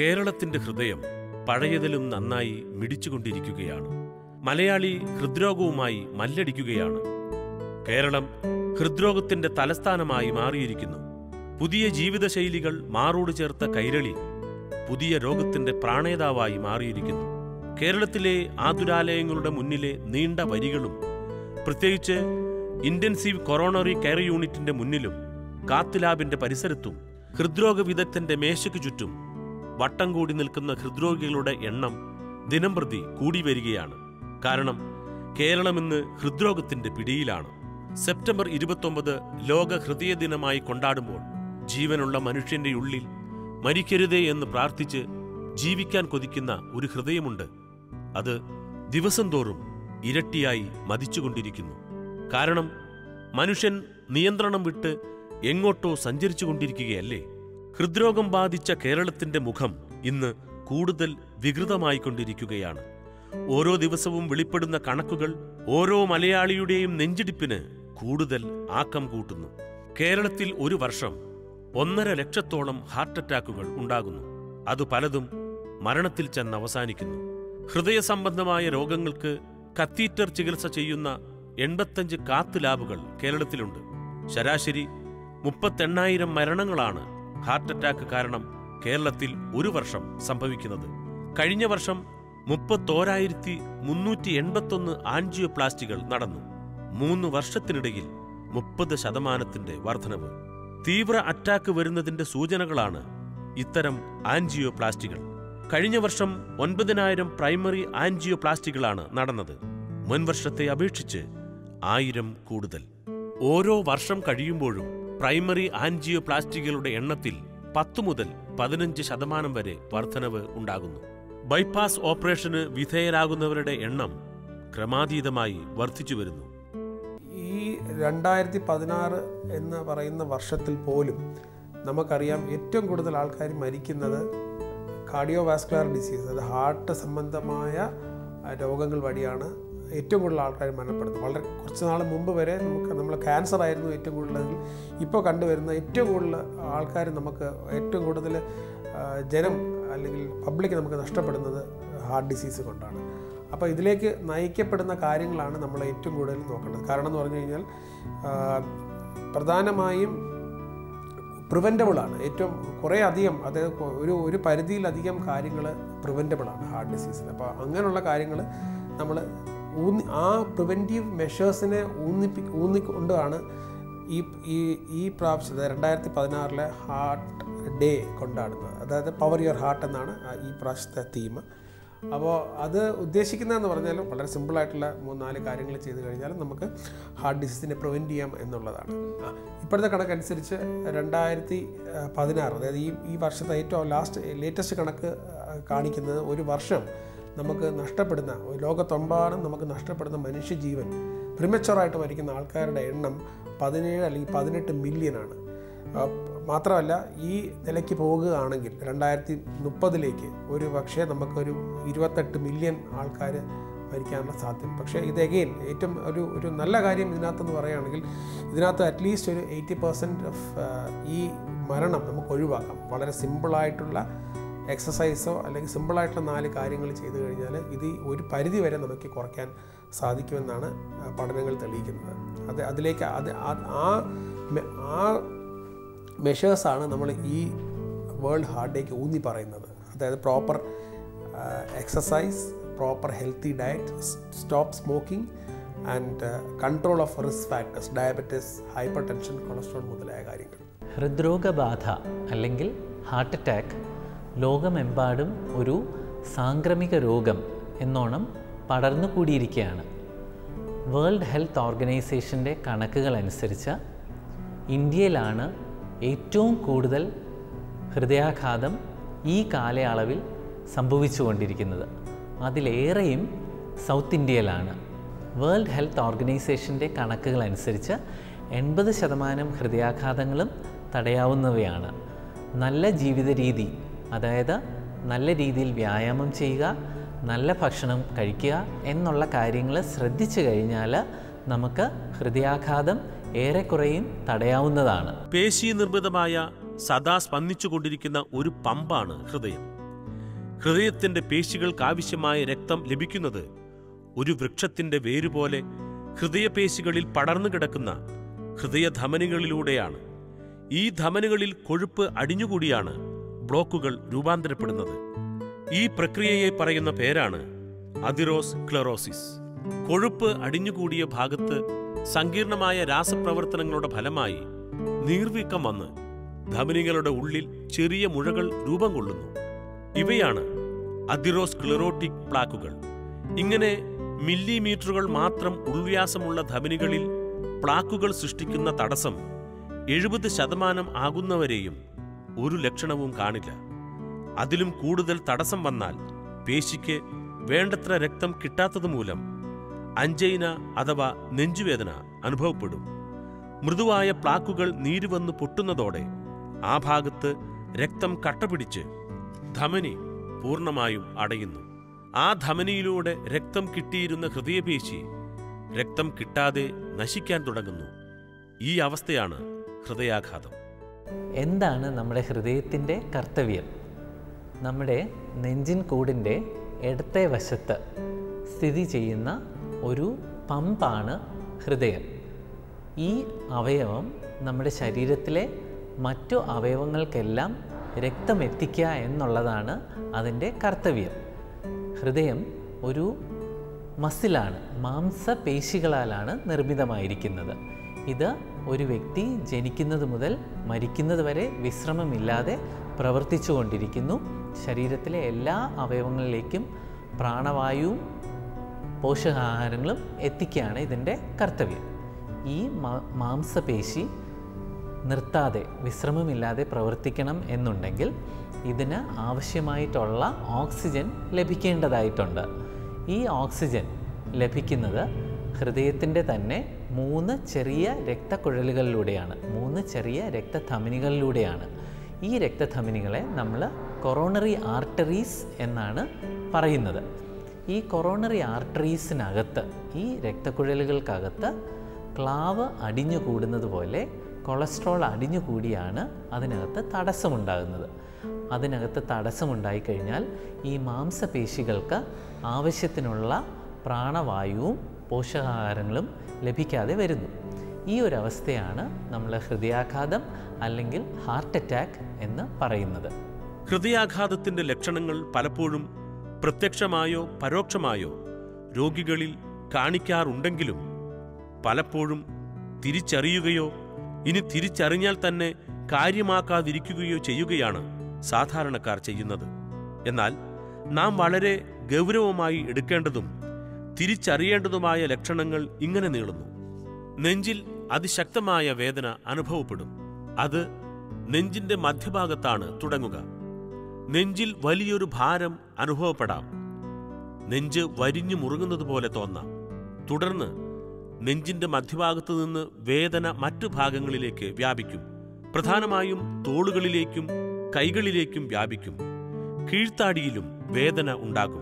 കേരളത്തിന്റെ ഹൃദയം പഴയതിലും നന്നായി മിടിച്ചുകൊണ്ടിരിക്കുകയാണ് മലയാളി ഹൃദ്രോഗവുമായി മല്ലടിക്കുകയാണ് കേരളം ഹൃദ്രോഗത്തിന്റെ തലസ്ഥാനമായി മാറിയിരിക്കുന്നു പുതിയ ജീവിതശൈലികൾ മാറോട് ചേർത്ത കൈരളി പുതിയ രോഗത്തിന്റെ പ്രാണേതാവായി മാറിയിരിക്കുന്നു കേരളത്തിലെ ആതുരാലയങ്ങളുടെ മുന്നിലെ നീണ്ട വരികളും പ്രത്യേകിച്ച് ഇന്റൻസീവ് കൊറോണറി കെയർ യൂണിറ്റിന്റെ മുന്നിലും കാത്ത് ലാബിന്റെ പരിസരത്തും ഹൃദ്രോഗ വിദഗ്ധന്റെ മേശയ്ക്ക് ചുറ്റും വട്ടം കൂടി നിൽക്കുന്ന ഹൃദ്രോഗികളുടെ എണ്ണം ദിനംപ്രതി കൂടി വരികയാണ് കാരണം കേരളം ഇന്ന് ഹൃദ്രോഗത്തിന്റെ പിടിയിലാണ് സെപ്റ്റംബർ ഇരുപത്തൊമ്പത് ലോക ഹൃദയ ദിനമായി കൊണ്ടാടുമ്പോൾ ജീവനുള്ള മനുഷ്യന്റെ ഉള്ളിൽ മരിക്കരുതേ എന്ന് പ്രാർത്ഥിച്ച് ജീവിക്കാൻ കൊതിക്കുന്ന ഒരു ഹൃദയമുണ്ട് അത് ദിവസം തോറും ഇരട്ടിയായി മതിച്ചുകൊണ്ടിരിക്കുന്നു കാരണം മനുഷ്യൻ നിയന്ത്രണം വിട്ട് എങ്ങോട്ടോ സഞ്ചരിച്ചുകൊണ്ടിരിക്കുകയല്ലേ ഹൃദ്രോഗം ബാധിച്ച കേരളത്തിന്റെ മുഖം ഇന്ന് കൂടുതൽ വികൃതമായിക്കൊണ്ടിരിക്കുകയാണ് ഓരോ ദിവസവും വെളിപ്പെടുന്ന കണക്കുകൾ ഓരോ മലയാളിയുടെയും നെഞ്ചിടിപ്പിന് കൂടുതൽ ആക്കം കൂട്ടുന്നു കേരളത്തിൽ ഒരു വർഷം ഒന്നര ലക്ഷത്തോളം ഹാർട്ട് അറ്റാക്കുകൾ ഉണ്ടാകുന്നു അത് പലതും മരണത്തിൽ ചെന്ന് അവസാനിക്കുന്നു ഹൃദയ സംബന്ധമായ രോഗങ്ങൾക്ക് കത്തീറ്റർ ചികിത്സ ചെയ്യുന്ന എൺപത്തഞ്ച് കാത്ത് ലാബുകൾ കേരളത്തിലുണ്ട് ശരാശരി മുപ്പത്തെണ്ണായിരം മരണങ്ങളാണ് ഹാർട്ട് അറ്റാക്ക് കാരണം കേരളത്തിൽ ഒരു വർഷം സംഭവിക്കുന്നത് കഴിഞ്ഞ വർഷം മുപ്പത്തോരായിരത്തി മുന്നൂറ്റി എൺപത്തൊന്ന് ആൻജിയോപ്ലാസ്റ്റികൾ നടന്നു മൂന്ന് വർഷത്തിനിടയിൽ മുപ്പത് ശതമാനത്തിന്റെ വർധനവ് തീവ്ര അറ്റാക്ക് വരുന്നതിന്റെ സൂചനകളാണ് ഇത്തരം ആൻജിയോപ്ലാസ്റ്റികൾ കഴിഞ്ഞ വർഷം ഒൻപതിനായിരം പ്രൈമറി ആൻജിയോപ്ലാസ്റ്റികളാണ് നടന്നത് മുൻവർഷത്തെ അപേക്ഷിച്ച് ആയിരം കൂടുതൽ ഓരോ വർഷം കഴിയുമ്പോഴും പ്രൈമറി ആൻജിയോപ്ലാസ്റ്റികളുടെ എണ്ണത്തിൽ പത്തു മുതൽ പതിനഞ്ച് ശതമാനം വരെ വർധനവ് ഉണ്ടാകുന്നു ബൈപ്പാസ് ഓപ്പറേഷന് വിധേയരാകുന്നവരുടെ എണ്ണം ക്രമാതീതമായി വർദ്ധിച്ചു വരുന്നു ഈ രണ്ടായിരത്തി പതിനാറ് എന്ന് പറയുന്ന വർഷത്തിൽ പോലും നമുക്കറിയാം ഏറ്റവും കൂടുതൽ ആൾക്കാർ മരിക്കുന്നത് കാർഡിയോ വാസ്കുലർ ഡിസീസ് അത് ഹാർട്ട് സംബന്ധമായ ആ, രോഗങ്ങൾ വഴിയാണ് ഏറ്റവും കൂടുതൽ ആൾക്കാർ മരണപ്പെടുന്നത് വളരെ കുറച്ച് നാൾ മുമ്പ് വരെ നമുക്ക് നമ്മൾ ക്യാൻസർ ആയിരുന്നു ഏറ്റവും കൂടുതൽ ഇപ്പോൾ കണ്ടുവരുന്ന ഏറ്റവും കൂടുതൽ ആൾക്കാർ നമുക്ക് ഏറ്റവും കൂടുതൽ ആ, ജനം അല്ലെങ്കിൽ പബ്ലിക് നമുക്ക് നഷ്ടപ്പെടുന്നത് ഹാർട്ട് ഡിസീസ് കൊണ്ടാണ് അപ്പോൾ ഇതിലേക്ക് നയിക്കപ്പെടുന്ന കാര്യങ്ങളാണ് നമ്മൾ ഏറ്റവും കൂടുതൽ നോക്കേണ്ടത് കാരണം എന്ന് പറഞ്ഞു കഴിഞ്ഞാൽ ആ, പ്രധാനമായും പ്രിവെൻറ്റബിൾ ആണ് ഏറ്റവും കുറേ അധികം അതായത് കൊ- ഒരു ഒരു പരിധിയിലധികം കാര്യങ്ങൾ പ്രിവെൻറ്റബിൾ ആണ് ഹാർട്ട് ഡിസീസിന് അപ്പോൾ അങ്ങനെയുള്ള കാര്യങ്ങൾ നമ്മൾ ഊന്നി ആ പ്രിവെൻറ്റീവ് മെഷേഴ്സിനെ ഊന്നിപ്പി ഊന്നിക്കൊണ്ടാണ് ഈ ഈ ഈ പ്രാവശ്യം രണ്ടായിരത്തി പതിനാറിലെ ഹാർട്ട് ഡേ കൊണ്ടാടുന്നത് അതായത് പവർ യുവർ ഹാർട്ട് എന്നാണ് ആ ഈ പ്രാവശ്യത്തെ തീം അപ്പോൾ അത് ഉദ്ദേശിക്കുന്നതെന്ന് പറഞ്ഞാൽ വളരെ സിമ്പിളായിട്ടുള്ള മൂന്നാല് കാര്യങ്ങൾ ചെയ്ത് കഴിഞ്ഞാൽ നമുക്ക് ഹാർട്ട് ഡിസീസിനെ പ്രിവെൻറ്റ് ചെയ്യാം എന്നുള്ളതാണ് ആ, ഇപ്പോഴത്തെ കണക്കനുസരിച്ച് രണ്ടായിരത്തി പതിനാറ് അതായത് ഈ ഈ വർഷത്തെ ഏറ്റവും ലാസ്റ്റ് ലേറ്റസ്റ്റ് കണക്ക് ആ, കാണിക്കുന്നത് ഒരു വർഷം നമുക്ക് നഷ്ടപ്പെടുന്ന ഒരു ലോകത്തൊമ്പാടും നമുക്ക് നഷ്ടപ്പെടുന്ന മനുഷ്യജീവൻ പ്രിമച്ചുവറായിട്ട് മരിക്കുന്ന ആൾക്കാരുടെ എണ്ണം പതിനേഴ് അല്ലെങ്കിൽ പതിനെട്ട് മില്യനാണ് ആ, മാത്രമല്ല ഈ നിലയ്ക്ക് പോകുകയാണെങ്കിൽ രണ്ടായിരത്തി മുപ്പതിലേക്ക് ഒരു പക്ഷേ നമുക്കൊരു ഇരുപത്തെട്ട് മില്യൺ ആൾക്കാർ മരിക്കാനുള്ള സാധ്യത പക്ഷേ ഇത് എഗെയിൻ ഏറ്റവും ഒരു ഒരു നല്ല കാര്യം ഇതിനകത്തെന്ന് പറയുകയാണെങ്കിൽ ഇതിനകത്ത് അറ്റ്ലീസ്റ്റ് ഒരു എയ്റ്റി പെർസെൻറ്റ് ഓഫ് ഈ മരണം നമുക്ക് ഒഴിവാക്കാം വളരെ സിമ്പിളായിട്ടുള്ള എക്സസൈസോ അല്ലെങ്കിൽ സിമ്പിളായിട്ടുള്ള നാല് കാര്യങ്ങൾ ചെയ്തു കഴിഞ്ഞാൽ ഇത് ഒരു പരിധി വരെ നമുക്ക് കുറയ്ക്കാൻ സാധിക്കുമെന്നാണ് ആ, പഠനങ്ങൾ തെളിയിക്കുന്നത് അത് അതിലേക്ക് അത് ആ- ആ മെ- ആ മെഷേഴ്സാണ് നമ്മൾ ഈ വേൾഡ് ഹാർട്ട് ഡേക്ക് ഊന്നി പറയുന്നത് അതായത് proper exercise proper healthy diet stop smoking and control of risk factors diabetes hypertension cholesterol മുതലായ കാര്യങ്ങൾ ഹൃദ്രോഗബാധ അല്ലെങ്കിൽ ഹാർട്ട് അറ്റാക്ക് ലോകമെമ്പാടും ഒരു സാംക്രമിക രോഗം എന്നോണം പടർന്നു കൂടിയിരിക്കുകയാണ് വേൾഡ് ഹെൽത്ത് ഓർഗനൈസേഷൻ്റെ കണക്കുകൾ അനുസരിച്ച് ഇന്ത്യയിലാണ് ഏറ്റവും കൂടുതൽ ഹൃദയാഘാതം ഈ കാലയളവിൽ സംഭവിച്ചുകൊണ്ടിരിക്കുന്നത് അതിലേറെയും സൗത്ത് ഇന്ത്യയിലാണ് വേൾഡ് ഹെൽത്ത് ഓർഗനൈസേഷൻ്റെ കണക്കുകൾ അനുസരിച്ച് എൺപത് ശതമാനം ഹൃദയാഘാതങ്ങളും തടയാവുന്നവയാണ് നല്ല ജീവിത രീതി അതായത് നല്ല രീതിയിൽ വ്യായാമം ചെയ്യുക നല്ല ഭക്ഷണം കഴിക്കുക എന്നുള്ള കാര്യങ്ങൾ ശ്രദ്ധിച്ചു കഴിഞ്ഞാൽ നമുക്ക് ഹൃദയാഘാതം ഏറെക്കുറെയും തടയാവുന്നതാണ് പേശി നിർമ്മിതമായ സദാ സ്പന്ദിച്ചുകൊണ്ടിരിക്കുന്ന ഒരു പമ്പാണ് ഹൃദയം ഹൃദയത്തിന്റെ പേശികൾക്കാവശ്യമായ രക്തം ലഭിക്കുന്നത് ഒരു വൃക്ഷത്തിന്റെ വേരുപോലെ ഹൃദയപേശികളിൽ പടർന്നു കിടക്കുന്ന ഹൃദയധമനികളിലൂടെയാണ് ഈ ധമനികളിൽ കൊഴുപ്പ് അടിഞ്ഞുകൂടിയാണ് ബ്ലോക്കുകൾ രൂപാന്തരപ്പെടുന്നത് ഈ പ്രക്രിയയെ പറയുന്ന പേരാണ് അതിറോസ് ക്ലറോസിസ് കൊഴുപ്പ് അടിഞ്ഞുകൂടിയ ഭാഗത്ത് സങ്കീർണമായ രാസപ്രവർത്തനങ്ങളുടെ ഫലമായി നീർവീക്കം വന്ന് ധമനികളുടെ ഉള്ളിൽ ചെറിയ മുഴകൾ രൂപം കൊള്ളുന്നു ഇവയാണ് അതിറോസ് ക്ലിറോട്ടിക് പ്ലാക്കുകൾ ഇങ്ങനെ മില്ലിമീറ്ററുകൾ മാത്രം ഉൾവ്യാസമുള്ള ധമനികളിൽ പ്ലാക്കുകൾ സൃഷ്ടിക്കുന്ന തടസ്സം എഴുപത് ശതമാനം ആകുന്നവരെയും ഒരു ലക്ഷണവും കാണില്ല അതിലും കൂടുതൽ തടസ്സം വന്നാൽ പേശിക്ക് വേണ്ടത്ര രക്തം കിട്ടാത്തതുമൂലം അഞ്ചൈന അഥവാ നെഞ്ചുവേദന അനുഭവപ്പെടും മൃദുവായ പ്ലാക്കുകൾ നീരുവന്ന് പൊട്ടുന്നതോടെ ആ ഭാഗത്ത് രക്തം കട്ടപിടിച്ച് ധമനി പൂർണ്ണമായും അടയുന്നു ആ ധമനിയിലൂടെ രക്തം കിട്ടിയിരുന്ന ഹൃദയപേശി രക്തം കിട്ടാതെ നശിക്കാൻ തുടങ്ങുന്നു ഈ അവസ്ഥയാണ് ഹൃദയാഘാതം എന്താണ് നമ്മുടെ ഹൃദയത്തിൻ്റെ കർത്തവ്യം നമ്മുടെ നെഞ്ചിൻ കൂടിൻ്റെ ഇടത്തെ വശത്ത് സ്ഥിതി ചെയ്യുന്ന ഒരു പമ്പാണ് ഹൃദയം ഈ അവയവം നമ്മുടെ ശരീരത്തിലെ മറ്റു അവയവങ്ങൾക്കെല്ലാം രക്തം എത്തിക്കുക എന്നുള്ളതാണ് അതിൻ്റെ കർത്തവ്യം ഹൃദയം ഒരു മസിലാണ് മാംസപേശികളാലാണ് നിർമ്മിതമായിരിക്കുന്നത് ഇത് ഒരു വ്യക്തി ജനിക്കുന്നത് മുതൽ മരിക്കുന്നത് വരെ വിശ്രമമില്ലാതെ പ്രവർത്തിച്ചു കൊണ്ടിരിക്കുന്നു ശരീരത്തിലെ എല്ലാ അവയവങ്ങളിലേക്കും പ്രാണവായുവും പോഷകാഹാരങ്ങളും എത്തിക്കുകയാണ് ഇതിൻ്റെ കർത്തവ്യം ഈ മാ- മാംസപേശി നിർത്താതെ വിശ്രമമില്ലാതെ പ്രവർത്തിക്കണം എന്നുണ്ടെങ്കിൽ ഇതിന് ആവശ്യമായിട്ടുള്ള ഓക്സിജൻ ലഭിക്കേണ്ടതായിട്ടുണ്ട് ഈ ഓക്സിജൻ ലഭിക്കുന്നത് ഹൃദയത്തിൻ്റെ തന്നെ മൂന്ന് ചെറിയ രക്തക്കുഴലുകളിലൂടെയാണ് മൂന്ന് ചെറിയ രക്തധമനികളിലൂടെയാണ് ഈ രക്തധമനികളെ നമ്മൾ കൊറോണറി ആർട്ടറീസ് എന്നാണ് പറയുന്നത് ഈ കൊറോണറി ആർട്ടറീസിനകത്ത് ഈ രക്തക്കുഴലുകൾക്കകത്ത് ക്ലാവ് അടിഞ്ഞു കൂടുന്നത് പോലെ കൊളസ്ട്രോൾ അടിഞ്ഞു കൂടിയാണ് അതിനകത്ത് തടസ്സമുണ്ടാകുന്നത് അതിനകത്ത് തടസ്സമുണ്ടായിക്കഴിഞ്ഞാൽ ഈ മാംസപേശികൾക്ക് ആവശ്യത്തിനുള്ള പ്രാണവായുവും പോഷകാഹാരങ്ങളും ലഭിക്കാതെ വരുന്നു ഈ ഒരു അവസ്ഥയാണ് നമ്മൾ ഹൃദയാഘാതം അല്ലെങ്കിൽ ഹാർട്ട് അറ്റാക്ക് എന്ന് പറയുന്നത് ഹൃദയാഘാതത്തിന്റെ ലക്ഷണങ്ങൾ പലപ്പോഴും പ്രത്യക്ഷമായോ പരോക്ഷമായോ രോഗികളിൽ കാണിക്കാറുണ്ടെങ്കിലും പലപ്പോഴും തിരിച്ചറിയുകയോ ഇനി തിരിച്ചറിഞ്ഞാൽ തന്നെ കാര്യമാക്കാതിരിക്കുകയോ ചെയ്യുകയാണ് സാധാരണക്കാർ ചെയ്യുന്നത് എന്നാൽ നാം വളരെ ഗൗരവമായി എടുക്കേണ്ടതും തിരിച്ചറിയേണ്ടതുമായ ലക്ഷണങ്ങൾ ഇങ്ങനെ നീളുന്നു നെഞ്ചിൽ അതിശക്തമായ വേദന അനുഭവപ്പെടും അത് നെഞ്ചിന്റെ മധ്യഭാഗത്താണ് തുടങ്ങുക നെഞ്ചിൽ വലിയൊരു ഭാരം അനുഭവപ്പെടാം നെഞ്ച് വരിഞ്ഞു മുറുകുന്നത് പോലെ തോന്നാം തുടർന്ന് നെഞ്ചിന്റെ മധ്യഭാഗത്തു നിന്ന് വേദന മറ്റു ഭാഗങ്ങളിലേക്ക് വ്യാപിക്കും പ്രധാനമായും തോളുകളിലേക്കും കൈകളിലേക്കും വ്യാപിക്കും കീഴ്ത്താടിയിലും വേദന ഉണ്ടാകും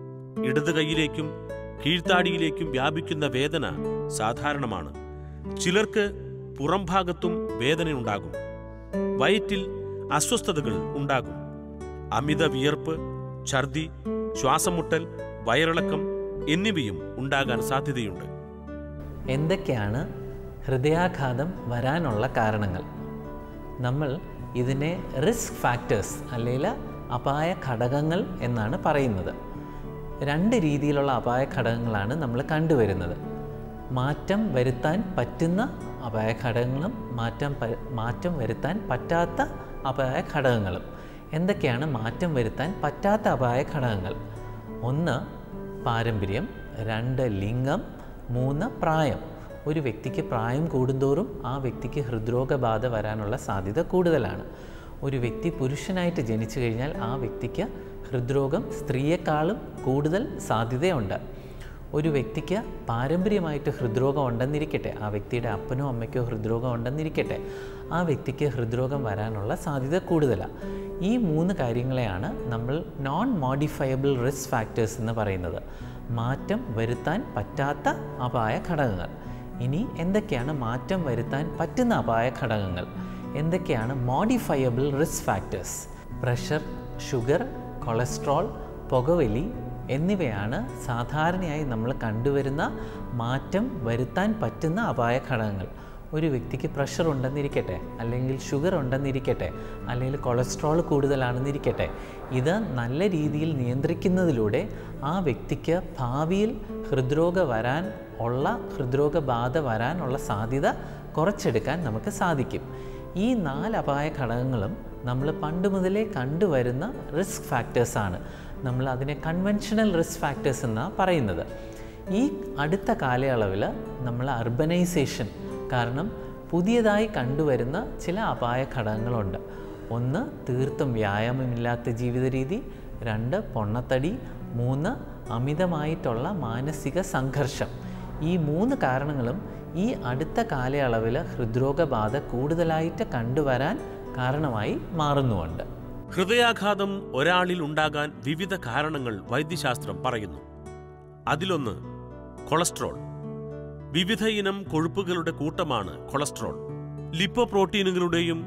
ഇടത് കൈയിലേക്കും കീഴ്ത്താടിയിലേക്കും വ്യാപിക്കുന്ന വേദന സാധാരണമാണ് ചിലർക്ക് പുറംഭാഗത്തും വേദനയുണ്ടാകും വയറ്റിൽ അസ്വസ്ഥതകൾ ഉണ്ടാകും അമിത വിയർപ്പ് ഛർദി ശ്വാസമുട്ടൽ വയറിളക്കം എന്നിവയും ഉണ്ടാകാൻ സാധ്യതയുണ്ട് എന്തൊക്കെയാണ് ഹൃദയാഘാതം വരാനുള്ള കാരണങ്ങൾ നമ്മൾ ഇതിനെ റിസ്ക് ഫാക്ടേഴ്സ് അല്ലെങ്കിൽ അപായ ഘടകങ്ങൾ എന്നാണ് പറയുന്നത് രണ്ട് രീതിയിലുള്ള അപായ ഘടകങ്ങളാണ് നമ്മൾ കണ്ടുവരുന്നത് മാറ്റം വരുത്താൻ പറ്റുന്ന അപായ ഘടകങ്ങളും മാറ്റം പ- മാറ്റം വരുത്താൻ പറ്റാത്ത അപായ ഘടകങ്ങളും എന്തൊക്കെയാണ് മാറ്റം വരുത്താൻ പറ്റാത്ത അപായ ഘടകങ്ങൾ ഒന്ന് പാരമ്പര്യം രണ്ട് ലിംഗം മൂന്ന് പ്രായം ഒരു വ്യക്തിക്ക് പ്രായം കൂടുന്തോറും ആ വ്യക്തിക്ക് ഹൃദ്രോഗബാധ വരാനുള്ള സാധ്യത കൂടുതലാണ് ഒരു വ്യക്തി പുരുഷനായിട്ട് ജനിച്ചു കഴിഞ്ഞാൽ ആ വ്യക്തിക്ക് ഹൃദ്രോഗം സ്ത്രീയെക്കാളും കൂടുതൽ സാധ്യതയുണ്ട് ഒരു വ്യക്തിക്ക് പാരമ്പര്യമായിട്ട് ഹൃദ്രോഗം ഉണ്ടെന്നിരിക്കട്ടെ ആ വ്യക്തിയുടെ അപ്പനോ അമ്മയ്ക്കോ ഹൃദ്രോഗം ഉണ്ടെന്നിരിക്കട്ടെ ആ വ്യക്തിക്ക് ഹൃദ്രോഗം വരാനുള്ള സാധ്യത കൂടുതലാണ് ഈ മൂന്ന് കാര്യങ്ങളെയാണ് നമ്മൾ നോൺ മോഡിഫയബിൾ റിസ്ക് ഫാക്ടേഴ്സ് എന്ന് പറയുന്നത് മാറ്റം വരുത്താൻ പറ്റാത്ത അപായ ഘടകങ്ങൾ ഇനി എന്തൊക്കെയാണ് മാറ്റം വരുത്താൻ പറ്റുന്ന അപായ ഘടകങ്ങൾ എന്തൊക്കെയാണ് modifiable risk factors pressure sugar cholesterol പുകവലി എന്നിവയാണ് സാധാരണയായി നമ്മൾ കണ്ടുവരുന്ന മാറ്റം വരുത്താൻ പറ്റുന്ന അപായ ഘടകങ്ങൾ ഒരു വ്യക്തിക്ക് പ്രഷർ ഉണ്ടെന്നിരിക്കട്ടെ അല്ലെങ്കിൽ ഷുഗർ ഉണ്ടെന്നിരിക്കട്ടെ അല്ലെങ്കിൽ കൊളസ്ട്രോൾ കൂടുതലാണെന്നിരിക്കട്ടെ ഇത് നല്ല രീതിയിൽ നിയന്ത്രിക്കുന്നതിലൂടെ ആ വ്യക്തിക്ക് ഭാവിയിൽ ഹൃദ്രോഗ വരാൻ ഉള്ള ഹൃദ്രോഗബാധ വരാനുള്ള സാധ്യത കുറച്ചെടുക്കാൻ നമുക്ക് സാധിക്കും ഈ നാല് അപായ ഘടകങ്ങളും നമ്മൾ പണ്ട് മുതലേ കണ്ടുവരുന്ന റിസ്ക് ഫാക്ടേഴ്സാണ് നമ്മൾ അതിനെ കൺവെൻഷണൽ റിസ്ക് ഫാക്ടേഴ്സ് എന്നാണ് പറയുന്നത് ഈ അടുത്ത കാലയളവിൽ നമ്മൾ അർബനൈസേഷൻ കാരണം പുതിയതായി കണ്ടുവരുന്ന ചില അപായ ഘടകങ്ങളുണ്ട് ഒന്ന് തീർത്തും വ്യായാമമില്ലാത്ത ജീവിത രീതി രണ്ട് പൊണ്ണത്തടി മൂന്ന് അമിതമായിട്ടുള്ള മാനസിക സംഘർഷം ഈ മൂന്ന് കാരണങ്ങളും ഈ അടുത്ത കാലയളവിൽ ഹൃദ്രോഗബാധ കൂടുതലായിട്ട് കണ്ടുവരാൻ കാരണമായി മാറുന്നുമുണ്ട് ഹൃദയാഘാതം ഒരാളിൽ ഉണ്ടാകാൻ വിവിധ കാരണങ്ങൾ വൈദ്യശാസ്ത്രം പറയുന്നു അതിലൊന്ന് കൊളസ്ട്രോൾ വിവിധ ഇനം കൊഴുപ്പുകളുടെ കൂട്ടമാണ് കൊളസ്ട്രോൾ ലിപ്പോപ്രോട്ടീനുകളുടെയും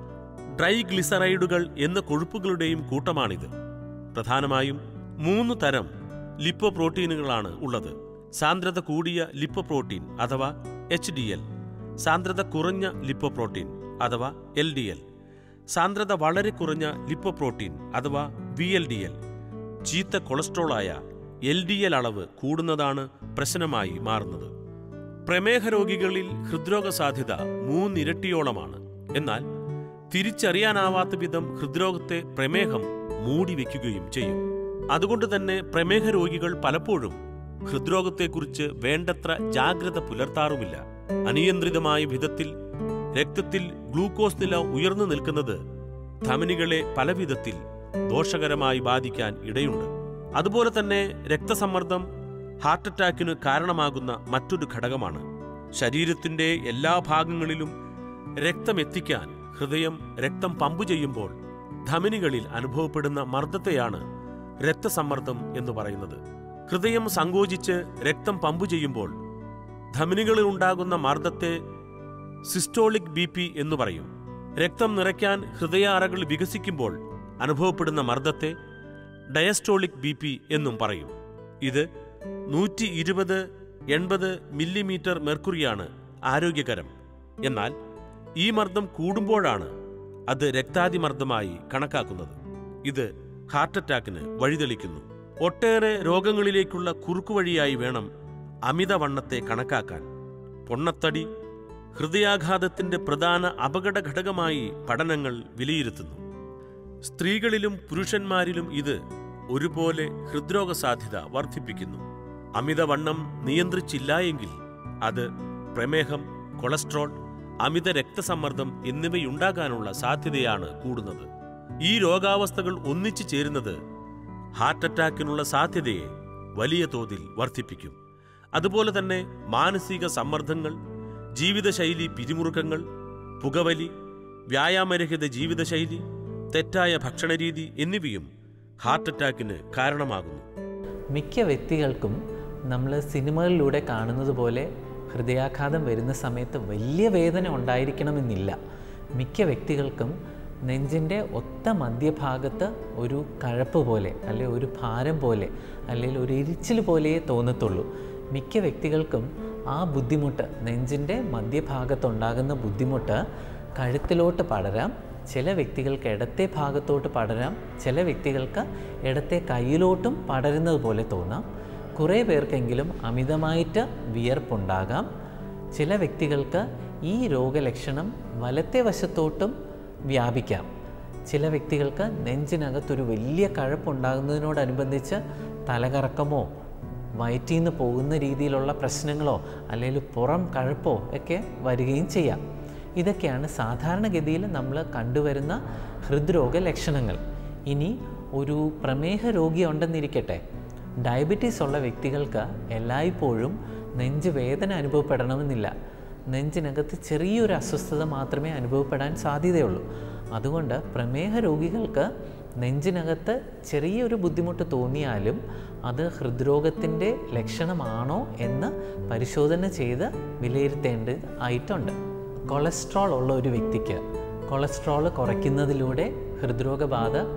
ഡ്രൈഗ്ലിസറൈഡുകൾ എന്ന കൊഴുപ്പുകളുടെയും കൂട്ടമാണിത് പ്രധാനമായും മൂന്ന് തരം ലിപ്പോപ്രോട്ടീനുകളാണ് ഉള്ളത് സാന്ദ്രത കൂടിയ ലിപ്പോപ്രോട്ടീൻ അഥവാ എച്ച് ഡി എൽ സാന്ദ്രത കുറഞ്ഞ ലിപ്പോപ്രോട്ടീൻ അഥവാ എൽ ഡി എൽ സാന്ദ്രത വളരെ കുറഞ്ഞ ലിപ്പോപ്രോട്ടീൻ അഥവാ വി എൽ ഡി എൽ ചീത്ത കൊളസ്ട്രോളായ എൽ ഡി എൽ അളവ് കൂടുന്നതാണ് പ്രശ്നമായി മാറുന്നത് പ്രമേഹ രോഗികളിൽ ഹൃദ്രോഗ സാധ്യത മൂന്നിരട്ടിയോളമാണ് എന്നാൽ തിരിച്ചറിയാനാവാത്ത വിധം ഹൃദ്രോഗത്തെ പ്രമേഹം മൂടിവെക്കുകയും ചെയ്യും അതുകൊണ്ട് തന്നെ പ്രമേഹ രോഗികൾ പലപ്പോഴും ഹൃദ്രോഗത്തെക്കുറിച്ച് വേണ്ടത്ര ജാഗ്രത പുലർത്താറുമില്ല അനിയന്ത്രിതമായ വിധത്തിൽ രക്തത്തിൽ ഗ്ലൂക്കോസ് നില ഉയർന്നു നിൽക്കുന്നത് ധമനികളെ പലവിധത്തിൽ ദോഷകരമായി ബാധിക്കാൻ ഇടയുണ്ട് അതുപോലെ തന്നെ രക്തസമ്മർദ്ദം ഹാർട്ട് അറ്റാക്കിന് കാരണമാകുന്ന മറ്റൊരു ഘടകമാണ് ശരീരത്തിന്റെ എല്ലാ ഭാഗങ്ങളിലും രക്തം എത്തിക്കാൻ ഹൃദയം രക്തം പമ്പ് ചെയ്യുമ്പോൾ ധമനികളിൽ അനുഭവപ്പെടുന്ന മർദ്ദത്തെയാണ് രക്തസമ്മർദ്ദം എന്ന് പറയുന്നത് ഹൃദയം സങ്കോചിച്ച് രക്തം പമ്പ് ചെയ്യുമ്പോൾ ധമനികളിൽ ഉണ്ടാകുന്ന മർദ്ദത്തെ സിസ്റ്റോളിക് ബി പി എന്ന് പറയും രക്തം നിറയ്ക്കാൻ ഹൃദയ അറകൾ വികസിക്കുമ്പോൾ അനുഭവപ്പെടുന്ന മർദ്ദത്തെ ഡയസ്റ്റോളിക് ബി പി എന്നും പറയും ഇത് നൂറ്റി ഇരുപത് എൺപത് മില്ലിമീറ്റർ മെർക്കുറിയാണ് ആരോഗ്യകരം എന്നാൽ ഈ മർദ്ദം കൂടുമ്പോഴാണ് അത് രക്താതിമർദ്ദമായി കണക്കാക്കുന്നത് ഇത് ഹാർട്ട് അറ്റാക്കിന് വഴിതെളിക്കുന്നു ഒട്ടേറെ രോഗങ്ങളിലേക്കുള്ള കുറുക്കുവഴിയായി വേണം അമിതവണ്ണത്തെ കണക്കാക്കാൻ പൊണ്ണത്തടി ഹൃദയാഘാതത്തിന്റെ പ്രധാന അപകട ഘടകമായി പഠനങ്ങൾ വിലയിരുത്തുന്നു സ്ത്രീകളിലും പുരുഷന്മാരിലും ഇത് ഒരുപോലെ ഹൃദ്രോഗ സാധ്യത വർദ്ധിപ്പിക്കുന്നു അമിതവണ്ണം നിയന്ത്രിച്ചില്ല എങ്കിൽ അത് പ്രമേഹം കൊളസ്ട്രോൾ അമിത രക്തസമ്മർദ്ദം എന്നിവയുണ്ടാകാനുള്ള സാധ്യതയാണ് കൂടുന്നത് ഈ രോഗാവസ്ഥകൾ ഒന്നിച്ചു ചേരുന്നത് ഹാർട്ട് അറ്റാക്കിനുള്ള സാധ്യതയെ വലിയ തോതിൽ വർദ്ധിപ്പിക്കും അതുപോലെ തന്നെ മാനസിക സമ്മർദ്ദങ്ങൾ ജീവിതശൈലി പിരിമുറുക്കങ്ങൾ പുകവലി വ്യായാമരഹിത ജീവിതശൈലി തെറ്റായ ഭക്ഷണരീതി എന്നിവയും ഹാർട്ട് അറ്റാക്കിന് കാരണമാകുന്നു മിക്ക വ്യക്തികൾക്കും നമ്മൾ സിനിമകളിലൂടെ കാണുന്നത് പോലെ ഹൃദയാഘാതം വരുന്ന സമയത്ത് വലിയ വേദന ഉണ്ടായിരിക്കണമെന്നില്ല മിക്ക വ്യക്തികൾക്കും നെഞ്ചിൻ്റെ ഒത്ത മധ്യഭാഗത്ത് ഒരു കഴപ്പ് പോലെ അല്ലെ ഒരു ഭാരം പോലെ അല്ലെങ്കിൽ ഒരു എരിച്ചിൽ പോലെയേ തോന്നത്തുള്ളൂ മിക്ക വ്യക്തികൾക്കും ആ ബുദ്ധിമുട്ട് നെഞ്ചിൻ്റെ മധ്യഭാഗത്തുണ്ടാകുന്ന ബുദ്ധിമുട്ട് കഴുത്തിലോട്ട് പടരാം ചില വ്യക്തികൾക്ക് ഇടത്തെ ഭാഗത്തോട്ട് പടരാം ചില വ്യക്തികൾക്ക് ഇടത്തെ കയ്യിലോട്ടും പടരുന്നത് പോലെ തോന്നാം കുറേ പേർക്കെങ്കിലും അമിതമായിട്ട് വിയർപ്പുണ്ടാകാം ചില വ്യക്തികൾക്ക് ഈ രോഗലക്ഷണം വലത്തെ വശത്തോട്ടും വ്യാപിക്കാം ചില വ്യക്തികൾക്ക് നെഞ്ചിനകത്തൊരു വലിയ കഴപ്പുണ്ടാകുന്നതിനോടനുബന്ധിച്ച് തലകറക്കമോ വയറ്റിൽ നിന്ന് പോകുന്ന രീതിയിലുള്ള പ്രശ്നങ്ങളോ അല്ലെങ്കിൽ പുറം കഴപ്പോ ഒക്കെ വരികയും ചെയ്യാം ഇതൊക്കെയാണ് സാധാരണഗതിയിൽ നമ്മൾ കണ്ടുവരുന്ന ഹൃദ്രോഗ ലക്ഷണങ്ങൾ ഇനി ഒരു പ്രമേഹ രോഗി ഉണ്ടെന്നിരിക്കട്ടെ ഡയബറ്റീസ് ഉള്ള വ്യക്തികൾക്ക് എല്ലായ്പ്പോഴും നെഞ്ച് വേദന അനുഭവപ്പെടണമെന്നില്ല നെഞ്ചിനകത്ത് ചെറിയൊരു അസ്വസ്ഥത മാത്രമേ അനുഭവപ്പെടാൻ സാധ്യതയുള്ളൂ അതുകൊണ്ട് പ്രമേഹ രോഗികൾക്ക് നെഞ്ചിനകത്ത് ചെറിയൊരു ബുദ്ധിമുട്ട് തോന്നിയാലും അത് ഹൃദ്രോഗത്തിൻ്റെ ലക്ഷണമാണോ എന്ന് പരിശോധന ചെയ്ത് വിലയിരുത്തേണ്ടത് ആയിട്ടുണ്ട് കൊളസ്ട്രോൾ ഉള്ള ഒരു വ്യക്തിക്ക് കൊളസ്ട്രോൾ കുറയ്ക്കുന്നതിലൂടെ ഹൃദ്രോഗബാധ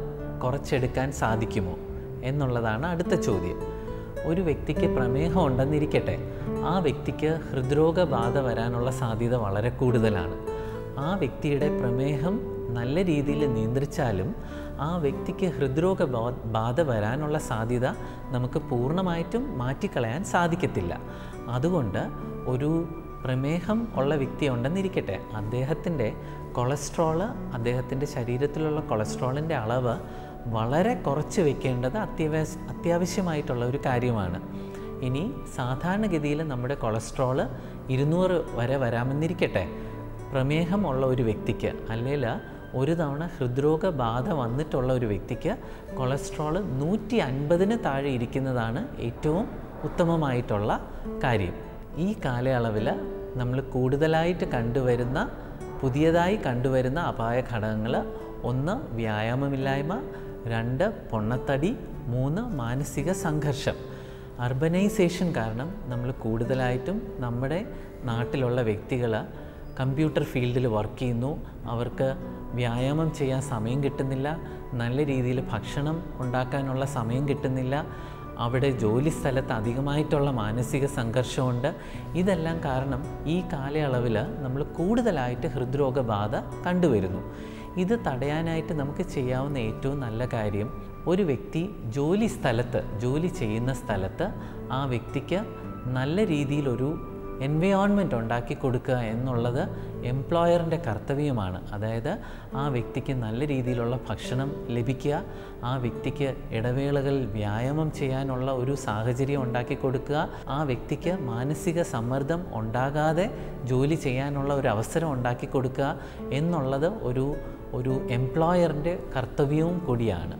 കുറച്ചെടുക്കാൻ സാധിക്കുമോ എന്നുള്ളതാണ് അടുത്ത ചോദ്യം ഒരു വ്യക്തിക്ക് പ്രമേഹം ഉണ്ടെന്നിരിക്കട്ടെ ആ വ്യക്തിക്ക് ഹൃദ്രോഗബാധ വരാനുള്ള സാധ്യത വളരെ കൂടുതലാണ് ആ വ്യക്തിയുടെ പ്രമേഹം നല്ല രീതിയിൽ നിയന്ത്രിച്ചാലും ആ വ്യക്തിക്ക് ഹൃദ്രോഗ ബാ- ബാധ വരാനുള്ള സാധ്യത നമുക്ക് പൂർണ്ണമായിട്ടും മാറ്റിക്കളയാൻ സാധിക്കത്തില്ല അതുകൊണ്ട് ഒരു പ്രമേഹം ഉള്ള വ്യക്തി ഉണ്ടെന്നിരിക്കട്ടെ അദ്ദേഹത്തിൻ്റെ കൊളസ്ട്രോള് അദ്ദേഹത്തിൻ്റെ ശരീരത്തിലുള്ള കൊളസ്ട്രോളിൻ്റെ അളവ് വളരെ കുറച്ച് വെക്കേണ്ടത് അത്യാവശ്യ അത്യാവശ്യമായിട്ടുള്ള ഒരു കാര്യമാണ് ഇനി സാധാരണഗതിയിൽ നമ്മുടെ കൊളസ്ട്രോള് ഇരുന്നൂറ് വരെ വരാമെന്നിരിക്കട്ടെ പ്രമേഹം ഉള്ള ഒരു വ്യക്തിക്ക് അല്ലെങ്കിൽ ഒരു തവണ ഹൃദ്രോഗ ബാധ വന്നിട്ടുള്ള ഒരു വ്യക്തിക്ക് കൊളസ്ട്രോൾ നൂറ്റി അൻപതിന് താഴെ ഇരിക്കുന്നതാണ് ഏറ്റവും ഉത്തമമായിട്ടുള്ള കാര്യം ഈ കാലയളവിൽ നമ്മൾ കൂടുതലായിട്ട് കണ്ടുവരുന്ന പുതിയതായി കണ്ടുവരുന്ന അപായ ഘടകങ്ങൾ ഒന്ന് വ്യായാമമില്ലായ്മ രണ്ട് പൊണ്ണത്തടി മൂന്ന് മാനസിക സംഘർഷം അർബനൈസേഷൻ കാരണം നമ്മൾ കൂടുതലായിട്ടും നമ്മുടെ നാട്ടിലുള്ള വ്യക്തികൾ കമ്പ്യൂട്ടർ ഫീൽഡിൽ വർക്ക് ചെയ്യുന്നു അവർക്ക് വ്യായാമം ചെയ്യാൻ സമയം കിട്ടുന്നില്ല നല്ല രീതിയിൽ ഭക്ഷണം ഉണ്ടാക്കാനുള്ള സമയം കിട്ടുന്നില്ല അവിടെ ജോലി സ്ഥലത്ത് അധികമായിട്ടുള്ള മാനസിക സംഘർഷമുണ്ട് ഇതെല്ലാം കാരണം ഈ കാലയളവിൽ നമ്മൾ കൂടുതലായിട്ട് ഹൃദ്രോഗബാധ കണ്ടുവരുന്നു ഇത് തടയാനായിട്ട് നമുക്ക് ചെയ്യാവുന്ന ഏറ്റവും നല്ല കാര്യം ഒരു വ്യക്തി ജോലി സ്ഥലത്ത് ജോലി ചെയ്യുന്ന സ്ഥലത്ത് ആ വ്യക്തിക്ക് നല്ല രീതിയിലൊരു എൻവയോൺമെൻറ്റ് ഉണ്ടാക്കി കൊടുക്കുക എന്നുള്ളത് എംപ്ലോയറിൻ്റെ കർത്തവ്യമാണ് അതായത് ആ വ്യക്തിക്ക് നല്ല രീതിയിലുള്ള ഭക്ഷണം ലഭിക്കുക ആ വ്യക്തിക്ക് ഇടവേളകളിൽ വ്യായാമം ചെയ്യാനുള്ള ഒരു സാഹചര്യം ഉണ്ടാക്കി കൊടുക്കുക ആ വ്യക്തിക്ക് മാനസിക സമ്മർദ്ദം ഉണ്ടാകാതെ ജോലി ചെയ്യാനുള്ള ഒരു അവസരം ഉണ്ടാക്കി കൊടുക്കുക എന്നുള്ളത് ഒരു ഒരു എംപ്ലോയറിൻ്റെ കർത്തവ്യവും കൂടിയാണ്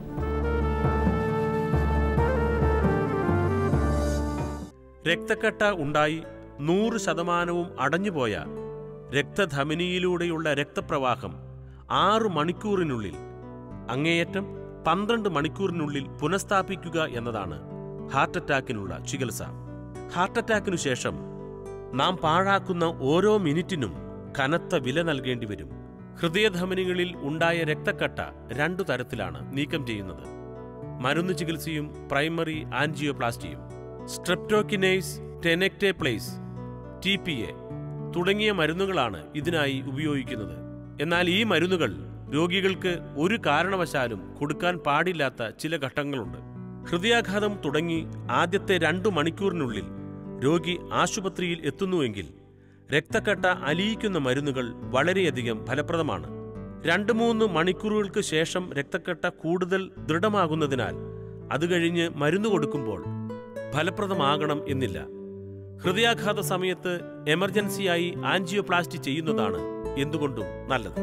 രക്തക്കട്ട ഉണ്ടായി നൂറ് ശതമാനവും അടഞ്ഞുപോയ രക്തധമനിയിലൂടെയുള്ള രക്തപ്രവാഹം ആറു മണിക്കൂറിനുള്ളിൽ അങ്ങേയറ്റം പന്ത്രണ്ട് മണിക്കൂറിനുള്ളിൽ പുനഃസ്ഥാപിക്കുക എന്നതാണ് ഹാർട്ട് അറ്റാക്കിനുള്ള ചികിത്സ ഹാർട്ട് അറ്റാക്കിനു ശേഷം നാം പാഴാക്കുന്ന ഓരോ മിനിറ്റിനും കനത്ത വില നൽകേണ്ടി വരും ഹൃദയധമനികളിൽ ഉണ്ടായ രക്തക്കട്ട രണ്ടു തരത്തിലാണ് നീക്കം ചെയ്യുന്നത് മരുന്ന് ചികിത്സയും പ്രൈമറി ആൻജിയോപ്ലാസ്റ്റിയും streptokinase tenecteplase T P A തുടങ്ങിയ മരുന്നുകളാണ് ഇതിനായി ഉപയോഗിക്കുന്നത് എന്നാൽ ഈ മരുന്നുകൾ രോഗികൾക്ക് ഒരു കാരണവശാലും കൊടുക്കാൻ പാടില്ലാത്ത ചില ഘട്ടങ്ങളുണ്ട് ഹൃദയാഘാതം തുടങ്ങി ആദ്യത്തെ രണ്ടു മണിക്കൂറിനുള്ളിൽ രോഗി ആശുപത്രിയിൽ എത്തുന്നുവെങ്കിൽ രക്തക്കട്ട അലിയിക്കുന്ന മരുന്നുകൾ വളരെയധികം ഫലപ്രദമാണ് രണ്ട് മൂന്ന് മണിക്കൂറുകൾക്ക് ശേഷം രക്തക്കട്ട കൂടുതൽ ദൃഢമാകുന്നതിനാൽ അത് കഴിഞ്ഞ് മരുന്ന് കൊടുക്കുമ്പോൾ ഫലപ്രദമാകണം എന്നില്ല ഹൃദയാഘാത സമയത്ത് എമർജൻസിയായി ആൻജിയോപ്ലാസ്റ്റി ചെയ്യുന്നതാണ് എന്തുകൊണ്ടും നല്ലത്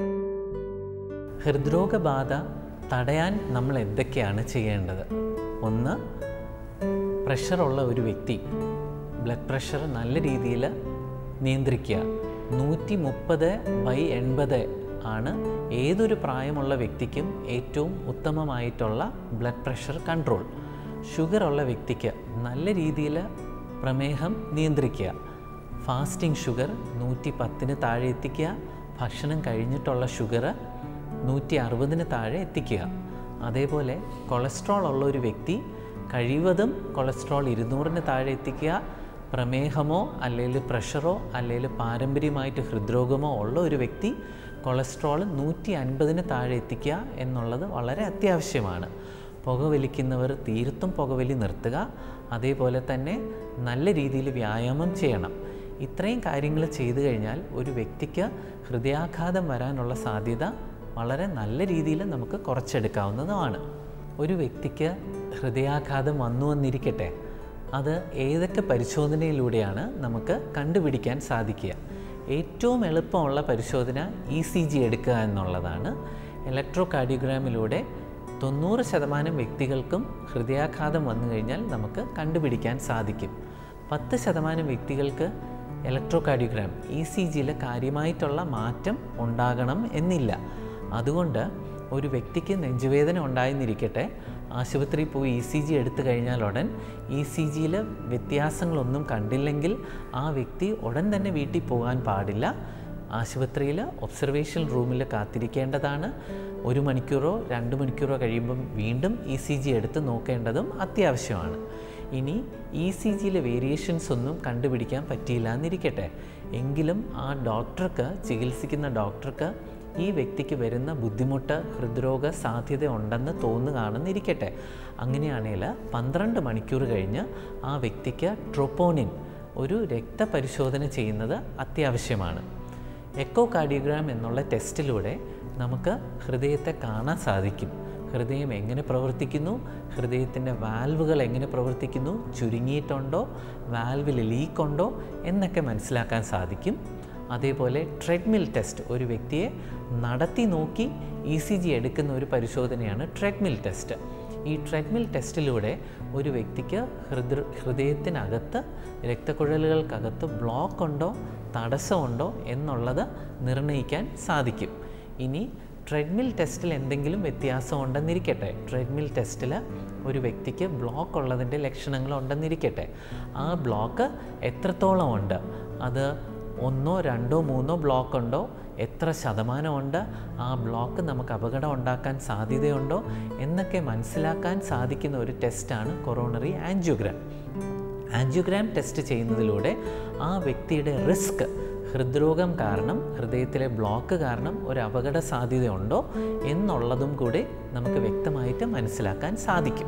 ഹൃദ്രോഗബാധ തടയാൻ നമ്മൾ എന്തൊക്കെയാണ് ചെയ്യേണ്ടത് ഒന്ന് പ്രഷറുള്ള ഒരു വ്യക്തി ബ്ലഡ് പ്രഷർ നല്ല രീതിയിൽ നിയന്ത്രിക്കുക നൂറ്റി മുപ്പത് ബൈ എൺപത് ആണ് ഏതൊരു പ്രായമുള്ള വ്യക്തിക്കും ഏറ്റവും ഉത്തമമായിട്ടുള്ള ബ്ലഡ് പ്രഷർ കൺട്രോൾ ഷുഗർ ഉള്ള വ്യക്തിക്ക് നല്ല രീതിയിൽ പ്രമേഹം നിയന്ത്രിക്കുക ഫാസ്റ്റിംഗ് ഷുഗർ നൂറ്റി പത്തിന് താഴെ എത്തിക്കുക ഭക്ഷണം കഴിഞ്ഞിട്ടുള്ള ഷുഗർ നൂറ്റി അറുപതിന് താഴെ എത്തിക്കുക അതേപോലെ കൊളസ്ട്രോൾ ഉള്ള ഒരു വ്യക്തി കഴിവതും കൊളസ്ട്രോൾ ഇരുന്നൂറിന് താഴെ എത്തിക്കുക പ്രമേഹമോ അല്ലെങ്കിൽ പ്രഷറോ അല്ലെങ്കിൽ പാരമ്പര്യമായിട്ട് ഹൃദ്രോഗമോ ഉള്ള ഒരു വ്യക്തി കൊളസ്ട്രോൾ നൂറ്റി അൻപതിന് താഴെ എത്തിക്കുക എന്നുള്ളത് വളരെ അത്യാവശ്യമാണ് പുകവലിക്കുന്നവർ തീർത്തും പുകവലി നിർത്തുക അതേപോലെ തന്നെ നല്ല രീതിയിൽ വ്യായാമം ചെയ്യണം ഇത്രയും കാര്യങ്ങൾ ചെയ്തു കഴിഞ്ഞാൽ ഒരു വ്യക്തിക്ക് ഹൃദയാഘാതം വരാനുള്ള സാധ്യത വളരെ നല്ല രീതിയിൽ നമുക്ക് കുറച്ചെടുക്കാവുന്നതുമാണ് ഒരു വ്യക്തിക്ക് ഹൃദയാഘാതം വന്നു എന്നിരിക്കട്ടെ അത് ഏതൊക്കെ പരിശോധനയിലൂടെയാണ് നമുക്ക് കണ്ടുപിടിക്കാൻ സാധിക്കുക ഏറ്റവും എളുപ്പമുള്ള പരിശോധന ഇ സി ജി എടുക്കുക എന്നുള്ളതാണ് ഇലക്ട്രോ കാർഡിയോഗ്രാമിലൂടെ തൊണ്ണൂറ് ശതമാനം വ്യക്തികൾക്കും ഹൃദയാഘാതം വന്നു കഴിഞ്ഞാൽ നമുക്ക് കണ്ടുപിടിക്കാൻ സാധിക്കും പത്ത് ശതമാനം വ്യക്തികൾക്ക് ഇലക്ട്രോ കാർഡിയോഗ്രാം ഇ സി ജിയിൽ കാര്യമായിട്ടുള്ള മാറ്റം ഉണ്ടാകണം എന്നില്ല അതുകൊണ്ട് ഒരു വ്യക്തിക്ക് നെഞ്ചുവേദന ഉണ്ടായെന്നിരിക്കട്ടെ ആശുപത്രിയിൽ പോയി ഇ സി ജി എടുത്തു കഴിഞ്ഞാൽ ഉടൻ ഇ സി ജിയിൽ വ്യത്യാസങ്ങളൊന്നും കണ്ടില്ലെങ്കിൽ ആ വ്യക്തി ഉടൻ തന്നെ വീട്ടിൽ പോകാൻ പാടില്ല ആശുപത്രിയിൽ ഒബ്സർവേഷൻ റൂമിൽ കാത്തിരിക്കേണ്ടതാണ് ഒരു മണിക്കൂറോ രണ്ട് മണിക്കൂറോ കഴിയുമ്പം വീണ്ടും ഇ സി ജി എടുത്ത് നോക്കേണ്ടതും അത്യാവശ്യമാണ് ഇനി ഇ സി ജിയിലെ വേരിയേഷൻസ് ഒന്നും കണ്ടുപിടിക്കാൻ പറ്റിയില്ല എന്നിരിക്കട്ടെ എങ്കിലും ആ ഡോക്ടർക്ക് ചികിത്സിക്കുന്ന ഡോക്ടർക്ക് ഈ വ്യക്തിക്ക് വരുന്ന ബുദ്ധിമുട്ട് ഹൃദ്രോഗ സാധ്യത ഉണ്ടെന്ന് തോന്നുകയാണെന്നിരിക്കട്ടെ അങ്ങനെയാണെങ്കിൽ പന്ത്രണ്ട് മണിക്കൂർ കഴിഞ്ഞ് ആ വ്യക്തിക്ക് ട്രോപ്പോണിൻ ഒരു രക്തപരിശോധന ചെയ്യുന്നത് അത്യാവശ്യമാണ് എക്കോ കാർഡിയോഗ്രാം എന്നുള്ള ടെസ്റ്റിലൂടെ നമുക്ക് ഹൃദയത്തെ കാണാൻ സാധിക്കും ഹൃദയം എങ്ങനെ പ്രവർത്തിക്കുന്നു ഹൃദയത്തിൻ്റെ വാൽവുകൾ എങ്ങനെ പ്രവർത്തിക്കുന്നു ചുരുങ്ങിയിട്ടുണ്ടോ വാൽവിൽ ലീക്കുണ്ടോ എന്നൊക്കെ മനസ്സിലാക്കാൻ സാധിക്കും അതേപോലെ ട്രെഡ്മിൽ ടെസ്റ്റ് ഒരു വ്യക്തിയെ നടത്തി നോക്കി ഇ സി ജി എടുക്കുന്ന ഒരു പരിശോധനയാണ് ട്രെഡ്മിൽ ടെസ്റ്റ് ഈ ട്രെഡ്മിൽ ടെസ്റ്റിലൂടെ ഒരു വ്യക്തിക്ക് ഹൃദ ഹൃദയത്തിനകത്ത് രക്തക്കുഴലുകൾക്കകത്ത് ബ്ലോക്ക് ഉണ്ടോ തടസ്സമുണ്ടോ എന്നുള്ളത് നിർണ്ണയിക്കാൻ സാധിക്കും ഇനി ട്രെഡ്മിൽ ടെസ്റ്റിൽ എന്തെങ്കിലും വ്യത്യാസം ഉണ്ടെന്നിരിക്കട്ടെ ട്രെഡ്മിൽ ടെസ്റ്റിൽ ഒരു വ്യക്തിക്ക് ബ്ലോക്ക് ഉള്ളതിൻ്റെ ലക്ഷണങ്ങൾ ഉണ്ടെന്നിരിക്കട്ടെ ആ ബ്ലോക്ക് എത്രത്തോളം ഉണ്ട് അത് ഒന്നോ രണ്ടോ മൂന്നോ ബ്ലോക്ക് ഉണ്ടോ എത്ര ശതമാനമുണ്ട് ആ ബ്ലോക്ക് നമുക്ക് അപകടം ഉണ്ടാക്കാൻ സാധ്യതയുണ്ടോ എന്നൊക്കെ മനസ്സിലാക്കാൻ സാധിക്കുന്ന ഒരു ടെസ്റ്റാണ് കൊറോണറി ആൻജിയോഗ്രാം ആൻജിയോഗ്രാം ടെസ്റ്റ് ചെയ്യുന്നതിലൂടെ ആ വ്യക്തിയുടെ റിസ്ക് ഹൃദ്രോഗം കാരണം ഹൃദയത്തിലെ ബ്ലോക്ക് കാരണം ഒരു അപകട സാധ്യതയുണ്ടോ എന്നുള്ളതും കൂടി നമുക്ക് വ്യക്തമായിട്ട് മനസ്സിലാക്കാൻ സാധിക്കും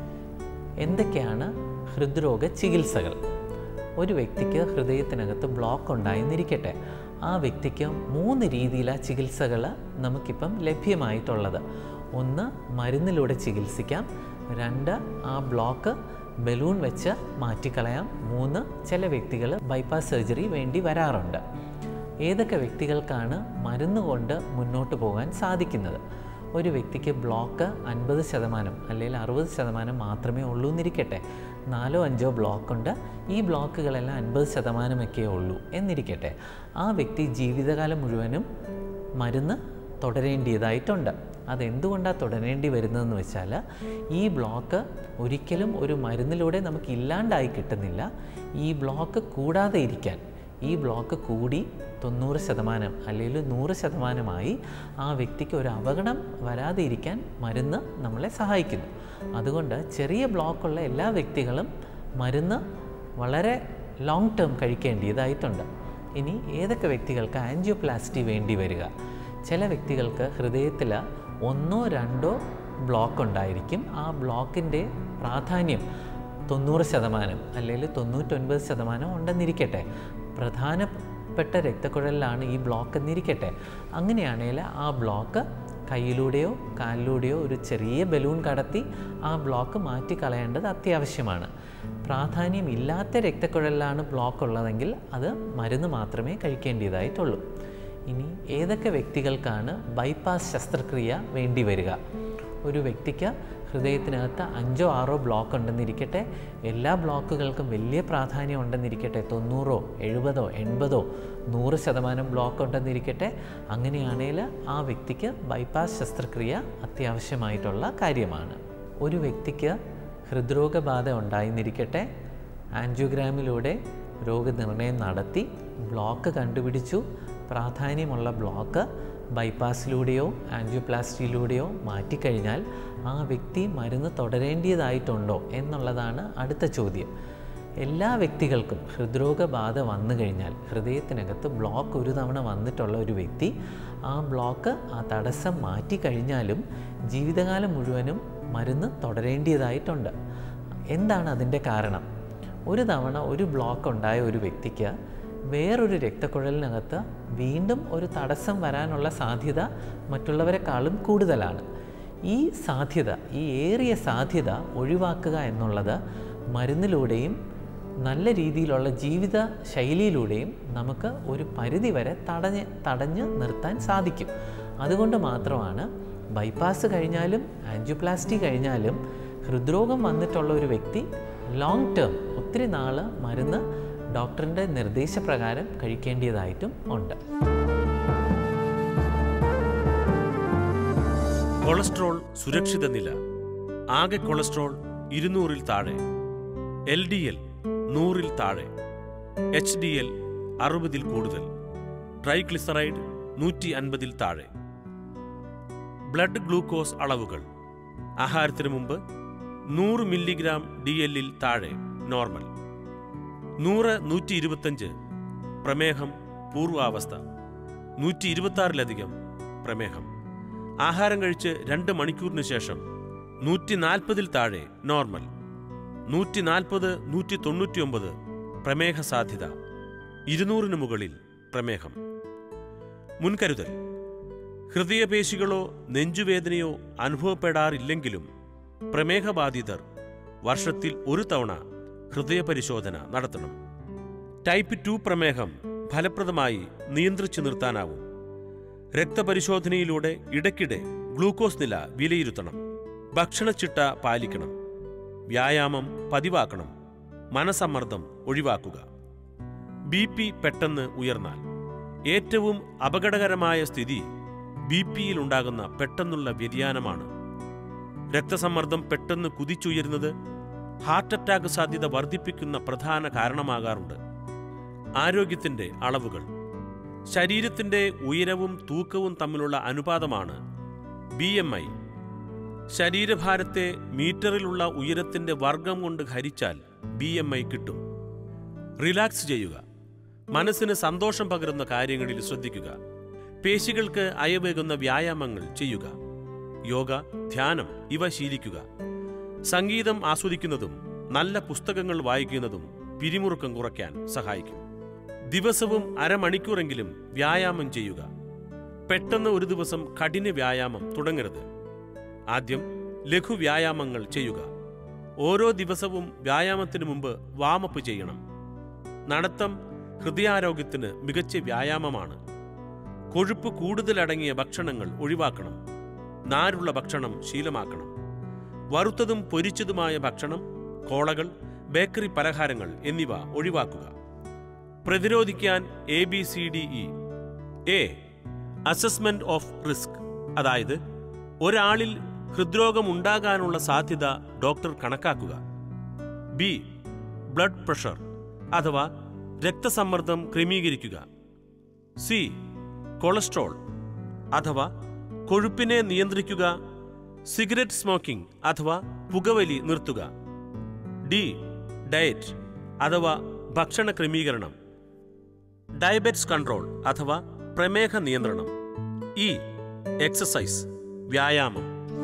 എന്തൊക്കെയാണ് ഹൃദ്രോഗ ചികിത്സകൾ ഒരു വ്യക്തിക്ക് ഹൃദയത്തിനകത്ത് ബ്ലോക്ക് ഉണ്ടായെന്നിരിക്കട്ടെ ആ വ്യക്തിക്ക് മൂന്ന് രീതിയിലാണ് ചികിത്സകൾ നമുക്കിപ്പം ലഭ്യമായിട്ടുള്ളത് ഒന്ന് മരുന്നിലൂടെ ചികിത്സിക്കാം രണ്ട് ആ ബ്ലോക്ക് ബലൂൺ വെച്ച് മാറ്റിക്കളയാം മൂന്ന് ചില വ്യക്തികൾ ബൈപ്പാസ് സർജറി വേണ്ടി വരാറുണ്ട് ഏതൊക്കെ വ്യക്തികൾക്കാണ് മരുന്ന് കൊണ്ട് മുന്നോട്ട് പോകാൻ സാധിക്കുന്നത് ഒരു വ്യക്തിക്ക് ബ്ലോക്ക് അൻപത് ശതമാനം അല്ലെങ്കിൽ അറുപത് ശതമാനം മാത്രമേ ഉള്ളൂ എന്നിരിക്കട്ടെ നാലോ അഞ്ചോ ബ്ലോക്ക് ഉണ്ട് ഈ ബ്ലോക്കുകളെല്ലാം അൻപത് ശതമാനമൊക്കെ ഉള്ളൂ എന്നിരിക്കട്ടെ ആ വ്യക്തി ജീവിതകാലം മുഴുവനും മരുന്ന് തുടരേണ്ടതായിട്ടുണ്ട് അതെന്തുകൊണ്ടാണ് തുടരേണ്ടി വരുന്നതെന്ന് വെച്ചാൽ ഈ ബ്ലോക്ക് ഒരിക്കലും ഒരു മരുന്നിലൂടെ നമുക്ക് ഇല്ലാണ്ടായി കിട്ടുന്നില്ല ഈ ബ്ലോക്ക് കൂടാതെ ഇരിക്കാൻ ഈ ബ്ലോക്ക് കൂടി തൊണ്ണൂറ് ശതമാനം അല്ലെങ്കിൽ നൂറ് ശതമാനമായി ആ വ്യക്തിക്ക് ഒരു അപകടം വരാതെ ഇരിക്കാൻ മരുന്ന് നമ്മളെ സഹായിക്കുന്നു അതുകൊണ്ട് ചെറിയ ബ്ലോക്കുള്ള എല്ലാ വ്യക്തികളും മരുന്ന് വളരെ ലോങ് ടേം കഴിക്കേണ്ടതായിട്ടുണ്ട് ഇനി ഏതൊക്കെ വ്യക്തികൾക്ക് ആൻജിയോപ്ലാസ്റ്റി വേണ്ടി വരിക ചില വ്യക്തികൾക്ക് ഹൃദയത്തിൽ ഒന്നോ രണ്ടോ ബ്ലോക്ക് ഉണ്ടായിരിക്കും ആ ബ്ലോക്കിൻ്റെ പ്രാധാന്യം തൊണ്ണൂറ് ശതമാനം അല്ലെങ്കിൽ തൊണ്ണൂറ്റൊൻപത് ശതമാനം ഉണ്ടെന്നിരിക്കട്ടെ പ്രധാനപ്പെട്ട രക്തക്കുഴലിലാണ് ഈ ബ്ലോക്ക് എന്നിരിക്കട്ടെ അങ്ങനെയാണെങ്കിൽ ആ ബ്ലോക്ക് കയ്യിലൂടെയോ കാലിലൂടെയോ ഒരു ചെറിയ ബലൂൺ കടത്തി ആ ബ്ലോക്ക് മാറ്റിക്കളയേണ്ടത് അത്യാവശ്യമാണ് പ്രാധാന്യമില്ലാത്ത രക്തക്കുഴലിലാണ് ബ്ലോക്ക് ഉള്ളതെങ്കിൽ അത് മരുന്ന് മാത്രമേ കഴിക്കേണ്ടതായിട്ടുള്ളൂ ഇനി ഏതൊക്കെ വ്യക്തികൾക്കാണ് ബൈപ്പാസ് ശസ്ത്രക്രിയ വേണ്ടി വരിക ഒരു വ്യക്തിക്ക് ഹൃദയത്തിനകത്ത് അഞ്ചോ ആറോ ബ്ലോക്ക് ഉണ്ടെന്നിരിക്കട്ടെ എല്ലാ ബ്ലോക്കുകൾക്കും വലിയ പ്രാധാന്യം ഉണ്ടെന്നിരിക്കട്ടെ തൊണ്ണൂറോ എഴുപതോ എൺപതോ നൂറ് ശതമാനം ബ്ലോക്ക് ഉണ്ടെന്നിരിക്കട്ടെ അങ്ങനെയാണെങ്കിൽ ആ വ്യക്തിക്ക് ബൈപ്പാസ് ശസ്ത്രക്രിയ അത്യാവശ്യമായിട്ടുള്ള കാര്യമാണ് ഒരു വ്യക്തിക്ക് ഹൃദ്രോഗബാധ ഉണ്ടായിന്നിരിക്കട്ടെ ആൻജിയോഗ്രാമിലൂടെ രോഗനിർണയം നടത്തി ബ്ലോക്ക് കണ്ടുപിടിച്ചു പ്രാധാന്യമുള്ള ബ്ലോക്ക് ബൈപ്പാസിലൂടെയോ ആൻജിയോപ്ലാസ്റ്റിയിലൂടെയോ മാറ്റിക്കഴിഞ്ഞാൽ ആ വ്യക്തി മരുന്ന് തുടരേണ്ടതായിട്ടുണ്ടോ എന്നുള്ളതാണ് അടുത്ത ചോദ്യം എല്ലാ വ്യക്തികൾക്കും ഹൃദ്രോഗബാധ വന്നു കഴിഞ്ഞാൽ ഹൃദയത്തിനകത്ത് ബ്ലോക്ക് ഒരു തവണ വന്നിട്ടുള്ള ഒരു വ്യക്തി ആ ബ്ലോക്ക് ആ തടസ്സം മാറ്റിക്കഴിഞ്ഞാലും ജീവിതകാലം മുഴുവനും മരുന്ന് തുടരേണ്ടതായിട്ടുണ്ട് എന്താണ് അതിൻ്റെ കാരണം ഒരു തവണ ഒരു ബ്ലോക്ക് ഉണ്ടായ ഒരു വ്യക്തിക്ക് വേറൊരു രക്തക്കുഴലിനകത്ത് വീണ്ടും ഒരു തടസ്സം വരാനുള്ള സാധ്യത മറ്റുള്ളവരെക്കാളും കൂടുതലാണ് ഈ സാധ്യത ഈ ഏറിയ സാധ്യത ഒഴിവാക്കുക എന്നുള്ളത് മരുന്നിലൂടെയും നല്ല രീതിയിലുള്ള ജീവിത ശൈലിയിലൂടെയും നമുക്ക് ഒരു പരിധി വരെ തടഞ്ഞ് തടഞ്ഞ് നിർത്താൻ സാധിക്കും അതുകൊണ്ട് മാത്രമാണ് ബൈപ്പാസ് കഴിഞ്ഞാലും ആൻജിയോപ്ലാസ്റ്റി കഴിഞ്ഞാലും ഹൃദ്രോഗം വന്നിട്ടുള്ള ഒരു വ്യക്തി ലോങ് ടേം ഒത്തിരി നാൾ മരുന്ന് ഡോക്ടറിൻ്റെ നിർദ്ദേശപ്രകാരം കഴിക്കേണ്ടതായിട്ടും ഉണ്ട് കൊളസ്ട്രോൾ സുരക്ഷിത നില ആകെ കൊളസ്ട്രോൾ ഇരുന്നൂറിൽ താഴെ എൽ ഡി എൽ നൂറിൽ താഴെ എച്ച് ഡി എൽ അറുപതിൽ കൂടുതൽ ട്രൈഗ്ലിസറൈഡ് നൂറ്റി അൻപതിൽ താഴെ ബ്ലഡ് ഗ്ലൂക്കോസ് അളവുകൾ ആഹാരത്തിന് മുമ്പ് നൂറ് മില്ലിഗ്രാം ഡി എല്ലിൽ താഴെ നോർമൽ നൂറ് നൂറ്റി ഇരുപത്തഞ്ച് പ്രമേഹം പൂർവാവസ്ഥ നൂറ്റി ഇരുപത്താറിലധികം പ്രമേഹം ആഹാരം കഴിച്ച് രണ്ട് മണിക്കൂറിന് ശേഷം നൂറ്റി നാൽപ്പതിൽ താഴെ നോർമൽ നൂറ്റി നാൽപ്പത് നൂറ്റി തൊണ്ണൂറ്റിയൊമ്പത് പ്രമേഹ സാധ്യത ഇരുന്നൂറിന് മുകളിൽ പ്രമേഹം മുൻകരുതൽ ഹൃദയപേശികളോ നെഞ്ചുവേദനയോ അനുഭവപ്പെടാറില്ലെങ്കിലും പ്രമേഹബാധിതർ വർഷത്തിൽ ഒരു തവണ ഹൃദയപരിശോധന നടത്തണം ടൈപ്പ് ടു പ്രമേഹം ഫലപ്രദമായി നിയന്ത്രിച്ചു നിർത്താനാവും രക്തപരിശോധനയിലൂടെ ഇടയ്ക്കിടെ ഗ്ലൂക്കോസ് നില വിലയിരുത്തണം ഭക്ഷണച്ചിട്ട പാലിക്കണം വ്യായാമം പതിവാക്കണം മനസമ്മർദ്ദം ഒഴിവാക്കുക ബി പി പെട്ടെന്ന് ഉയർന്നാൽ ഏറ്റവും അപകടകരമായ സ്ഥിതി ബി പിയിൽ ഉണ്ടാകുന്ന പെട്ടെന്നുള്ള വ്യതിയാനമാണ് രക്തസമ്മർദ്ദം പെട്ടെന്ന് കുതിച്ചുയരുന്നത് ഹാർട്ട് അറ്റാക്ക് സാധ്യത വർദ്ധിപ്പിക്കുന്ന പ്രധാന കാരണമാകാറുണ്ട് ആരോഗ്യത്തിന്റെ അളവുകൾ ശരീരത്തിന്റെ ഉയരവും തൂക്കവും തമ്മിലുള്ള അനുപാതമാണ് ബി എം ഐ ശരീരഭാരത്തെ മീറ്ററിലുള്ള ഉയരത്തിന്റെ വർഗം കൊണ്ട് ഹരിച്ചാൽ ബി എം ഐ കിട്ടും റിലാക്സ് ചെയ്യുക മനസ്സിന് സന്തോഷം പകരുന്ന കാര്യങ്ങളിൽ ശ്രദ്ധിക്കുക പേശികൾക്ക് അയവേകുന്ന വ്യായാമങ്ങൾ ചെയ്യുക യോഗ ധ്യാനം ഇവ ശീലിക്കുക സംഗീതം ആസ്വദിക്കുന്നതും നല്ല പുസ്തകങ്ങൾ വായിക്കുന്നതും പിരിമുറുക്കം കുറയ്ക്കാൻ സഹായിക്കും ദിവസവും അരമണിക്കൂറെങ്കിലും വ്യായാമം ചെയ്യുക പെട്ടെന്ന് ഒരു ദിവസം കഠിന വ്യായാമം തുടങ്ങരുത് ആദ്യം ലഘു വ്യായാമങ്ങൾ ചെയ്യുക ഓരോ ദിവസവും വ്യായാമത്തിന് മുമ്പ് വാമപ്പ് ചെയ്യണം നടത്തം ഹൃദയാരോഗ്യത്തിന് മികച്ച വ്യായാമമാണ് കൊഴുപ്പ് കൂടുതലടങ്ങിയ ഭക്ഷണങ്ങൾ ഒഴിവാക്കണം നാരുള്ള ഭക്ഷണം ശീലമാക്കണം വറുത്തതും പൊരിച്ചതുമായ ഭക്ഷണം കോളകൾ ബേക്കറി പലഹാരങ്ങൾ എന്നിവ ഒഴിവാക്കുക പ്രതിരോധിക്കാൻ A B C D E A assessment of risk അതായത് ഒരാളിൽ ഹൃദ്രോഗം ഉണ്ടാകാനുള്ള സാധ്യത ഡോക്ടർ കണക്കാക്കുക ബി ബ്ലഡ് പ്രഷർ അഥവാ രക്തസമ്മർദ്ദം ക്രമീകരിക്കുക സി കൊളസ്ട്രോൾ അഥവാ കൊഴുപ്പിനെ നിയന്ത്രിക്കുക സിഗരറ്റ് സ്മോക്കിംഗ് അഥവാ പുകവലി നിർത്തുക ഡി ഡയറ്റ് അഥവാ ഭക്ഷണ ക്രമീകരണം ഡയബറ്റിസ് കൺട്രോൾ അഥവാ പ്രമേഹ നിയന്ത്രണം ഇ എക്സസൈസ് വ്യായാമം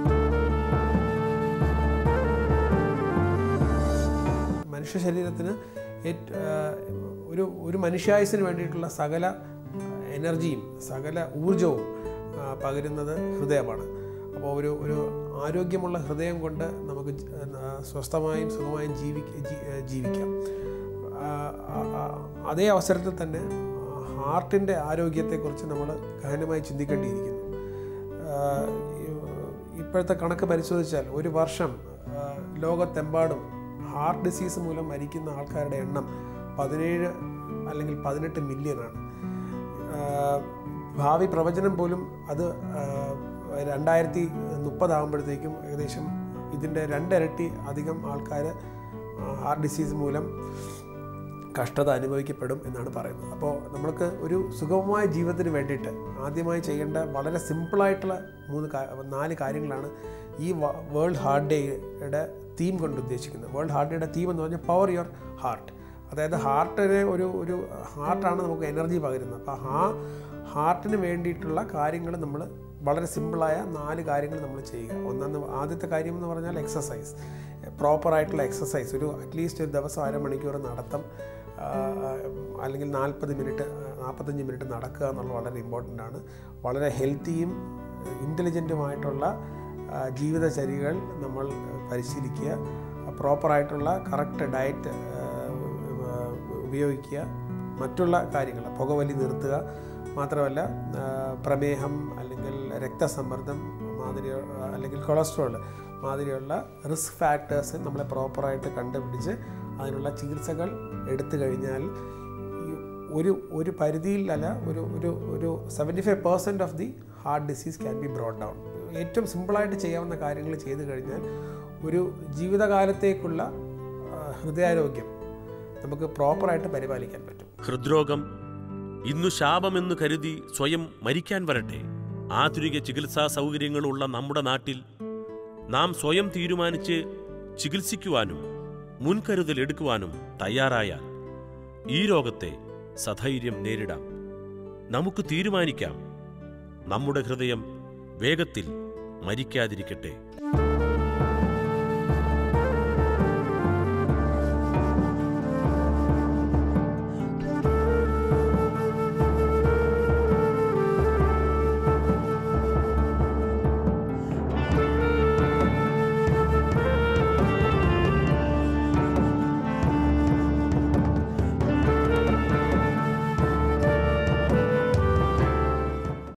മനുഷ്യ ശരീരത്തിന് ഏറ്റ ആ, ഒരു ഒരു മനുഷ്യായുസിന് വേണ്ടിയിട്ടുള്ള സകല എനർജിയും സകല ഊർജവും ആ, പകരുന്നത് ഹൃദയമാണ് അപ്പോൾ ഒരു ഒരു ആരോഗ്യമുള്ള ഹൃദയം കൊണ്ട് നമുക്ക് ജ- ആ, സ്വസ്ഥമായും സുഖമായും ജീവി ജീ- ജീവിക്കാം ആ, ആ, ആ, അതേ അവസരത്തിൽ തന്നെ ഹാർട്ടിൻ്റെ ആരോഗ്യത്തെക്കുറിച്ച് നമ്മൾ ഗഹനമായി ചിന്തിക്കേണ്ടിയിരിക്കുന്നു ആഹ് ഇപ്പോഴത്തെ കണക്ക് പരിശോധിച്ചാൽ ഒരു വർഷം ആഹ് ലോകത്തെമ്പാടും ഹാർട്ട് ഡിസീസ് മൂലം മരിക്കുന്ന ആൾക്കാരുടെ എണ്ണം പതിനേഴ് അല്ലെങ്കിൽ പതിനെട്ട് മില്യനാണ് ആഹ് ഭാവി പ്രവചനം പോലും അത് ആഹ് രണ്ടായിരത്തി മുപ്പതാകുമ്പോഴത്തേക്കും ഏകദേശം ഇതിൻ്റെ രണ്ടിരട്ടി അധികം ആൾക്കാർ ഹാർട്ട് ഡിസീസ് മൂലം കഷ്ടത അനുഭവിക്കപ്പെടും എന്നാണ് പറയുന്നത് അപ്പോൾ നമ്മൾക്ക് ഒരു സുഗമമായ ജീവിതത്തിന് വേണ്ടിയിട്ട് ആദ്യമായി ചെയ്യേണ്ട വളരെ സിമ്പിളായിട്ടുള്ള മൂന്ന് കാ- നാല് കാര്യങ്ങളാണ് ഈ വേൾഡ് ഹാർട്ട് ഡേയുടെ തീം കൊണ്ട് ഉദ്ദേശിക്കുന്നത് വേൾഡ് ഹാർട്ട് ഡേയുടെ തീം എന്ന് പറഞ്ഞാൽ പവർ യുവർ ഹാർട്ട് അതായത് ഹാർട്ടിന് ഒരു ഒരു ഹാർട്ടാണ് നമുക്ക് എനർജി പകരുന്നത് അപ്പോൾ ആ ഹാർട്ടിന് വേണ്ടിയിട്ടുള്ള കാര്യങ്ങൾ നമ്മൾ വളരെ സിമ്പിളായ നാല് കാര്യങ്ങൾ നമ്മൾ ചെയ്യുക ഒന്നാന്ന് ആദ്യത്തെ കാര്യം എന്ന് പറഞ്ഞാൽ എക്സസൈസ് പ്രോപ്പറായിട്ടുള്ള എക്സസൈസ് ഒരു അറ്റ്ലീസ്റ്റ് ഒരു ദിവസം അരമണിക്കൂർ നടത്തം ആ, അല്ലെങ്കിൽ നാൽപ്പത് മിനിറ്റ് നാൽപ്പത്തഞ്ച് മിനിറ്റ് നടക്കുക എന്നുള്ളത് വളരെ ഇമ്പോർട്ടൻ്റ് ആണ് വളരെ ഹെൽത്തിയും ഇൻ്റലിജൻറ്റുമായിട്ടുള്ള ജീവിതചര്യകൾ നമ്മൾ പരിശീലിക്കുക പ്രോപ്പറായിട്ടുള്ള കറക്റ്റ് ഡയറ്റ് ഉപയോഗിക്കുക മറ്റുള്ള കാര്യങ്ങൾ പുകവലി നിർത്തുക മാത്രമല്ല ആ, പ്രമേഹം അല്ലെങ്കിൽ രക്തസമ്മർദ്ദം മാതിരി അല്ലെങ്കിൽ കൊളസ്ട്രോൾ മാതിരിയുള്ള റിസ്ക് ഫാക്ടേഴ്സ് നമ്മളെ പ്രോപ്പറായിട്ട് കണ്ടുപിടിച്ച് അതിനുള്ള ചികിത്സകൾ എടുത്തു കഴിഞ്ഞാൽ ഈ ഒരു ഒരു പരിധിയിലല്ല ഒരു ഒരു ഒരു seventy five percent of the heart disease can be brought down ഏറ്റവും സിമ്പിളായിട്ട് ചെയ്യാവുന്ന കാര്യങ്ങൾ ചെയ്തു കഴിഞ്ഞാൽ ഒരു ജീവിതകാലത്തേക്കുള്ള ആ, ഹൃദയാരോഗ്യം നമുക്ക് പ്രോപ്പറായിട്ട് പരിപാലിക്കാൻ പറ്റും ഹൃദ്രോഗം ഇന്നു ശാപമെന്ന് കരുതി സ്വയം മരിക്കാൻ വരട്ടെ ആധുനിക ചികിത്സാ സൗകര്യങ്ങളുള്ള നമ്മുടെ നാട്ടിൽ നാം സ്വയം തീരുമാനിച്ച് ചികിത്സിക്കുവാനും മുൻകരുതൽ എടുക്കുവാനും തയ്യാറായാൽ ഈ രോഗത്തെ സധൈര്യം നേരിടാം നമുക്ക് തീരുമാനിക്കാം നമ്മുടെ ഹൃദയം വേഗത്തിൽ മരിക്കാതിരിക്കട്ടെ